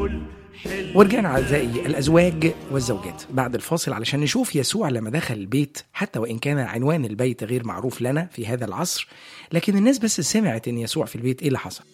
ورجعنا أعزائي الأزواج والزوجات بعد الفاصل علشان نشوف يسوع لما دخل البيت حتى وإن كان عنوان البيت غير معروف لنا في هذا العصر لكن الناس بس سمعت إن يسوع في البيت إيه اللي حصل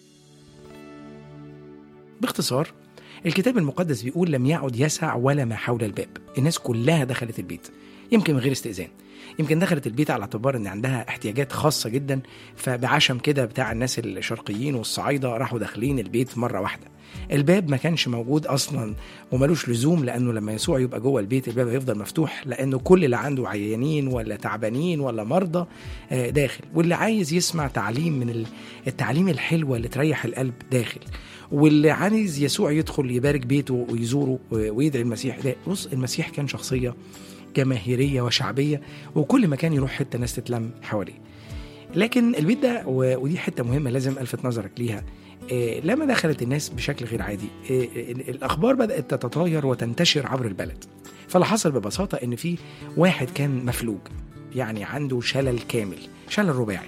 باختصار الكتاب المقدس بيقول لم يعد يسع ولا ما حول الباب الناس كلها دخلت البيت يمكن من غير استئذان يمكن دخلت البيت على اعتبار ان عندها احتياجات خاصه جدا فبعشم كده بتاع الناس الشرقيين والصعايده راحوا داخلين البيت مره واحده الباب ما كانش موجود اصلا وملوش لزوم لانه لما يسوع يبقى جوه البيت الباب هيفضل مفتوح لانه كل اللي عنده عيانين ولا تعبانين ولا مرضى آه، داخل واللي عايز يسمع تعليم من ال- التعليم الحلوه اللي تريح القلب داخل واللي عايز يسوع يدخل يبارك بيته ويزوره و- ويدعي المسيح ده بص المسيح كان شخصيه جماهيريه وشعبيه وكل مكان يروح حته ناس تتلم حواليه لكن البيت ده و- ودي حته مهمه لازم الفت نظرك ليها إيه، لما دخلت الناس بشكل غير عادي إيه، ال- الاخبار بدات تتطاير وتنتشر عبر البلد فاللي حصل ببساطه ان في واحد كان مفلوج يعني عنده شلل كامل شلل رباعي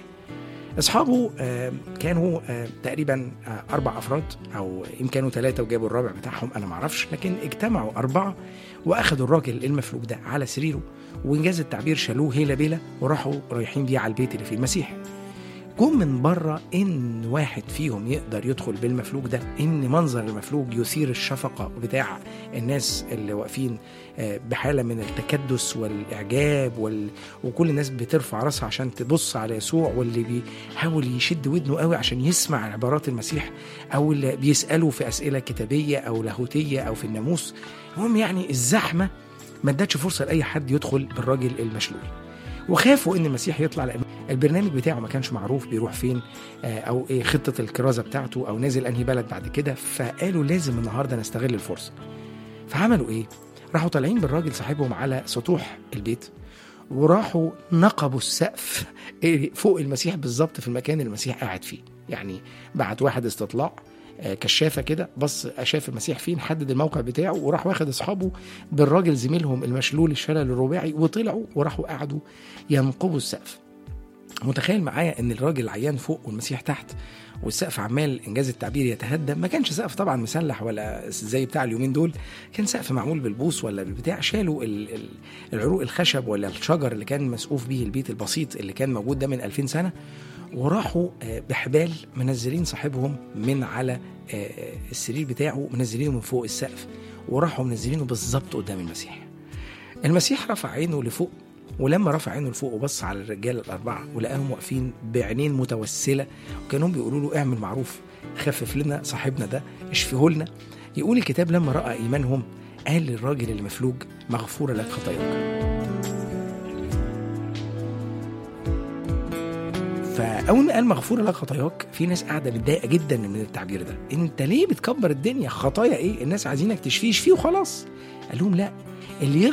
اصحابه آه، كانوا آه، تقريبا آه، اربع افراد او يمكن كانوا ثلاثه وجابوا الرابع بتاعهم انا ما اعرفش لكن اجتمعوا اربعه واخدوا الراجل المفلوج ده على سريره وانجاز التعبير شالوه هيلا بيلا وراحوا رايحين بيه على البيت اللي فيه المسيح جم من بره ان واحد فيهم يقدر يدخل بالمفلوج ده ان منظر المفلوج يثير الشفقه بتاع الناس اللي واقفين آه، بحاله من التكدس والاعجاب وال... وكل الناس بترفع راسها عشان تبص على يسوع واللي بيحاول يشد ودنه قوي عشان يسمع عبارات المسيح او اللي بيساله في اسئله كتابيه او لاهوتيه او في الناموس المهم يعني الزحمه ما ادتش فرصه لاي حد يدخل بالراجل المشلول وخافوا ان المسيح يطلع لان البرنامج بتاعه ما كانش معروف بيروح فين آه، او ايه خطه الكرازه بتاعته او نازل انهي بلد بعد كده فقالوا لازم النهارده نستغل الفرصه فعملوا ايه راحوا طالعين بالراجل صاحبهم على سطوح البيت وراحوا نقبوا السقف إيه، فوق المسيح بالظبط في المكان اللي المسيح قاعد فيه يعني بعت واحد استطلاع آه، كشافه كده بص شاف المسيح فين حدد الموقع بتاعه وراح واخد اصحابه بالراجل زميلهم المشلول الشلل الرباعي وطلعوا وراحوا قعدوا ينقبوا السقف متخيل معايا ان الراجل عيان فوق والمسيح تحت والسقف عمال انجاز التعبير يتهدم ما كانش سقف طبعا مسلح ولا زي بتاع اليومين دول كان سقف معمول بالبوص ولا بالبتاع شالوا ال- ال- العروق الخشب ولا الشجر اللي كان مسقوف بيه البيت البسيط اللي كان موجود ده من 2000 سنه وراحوا آه، بحبال منزلين صاحبهم من على آه، السرير بتاعه منزلينه من فوق السقف وراحوا منزلينه بالظبط قدام المسيح المسيح رفع عينه لفوق ولما رفع عينه لفوق وبص على الرجاله الاربعه ولقاهم واقفين بعينين متوسله وكانوا بيقولوا له اعمل معروف خفف لنا صاحبنا ده اشفيه لنا يقول الكتاب لما راى ايمانهم قال للراجل المفلوج مغفوره لك خطاياك فاول ما قال مغفوره لك خطاياك في ناس قاعده متضايقه جدا من التعبير ده انت ليه بتكبر الدنيا خطايا ايه الناس عايزينك تشفيه شفيه وخلاص قال لهم لا اللي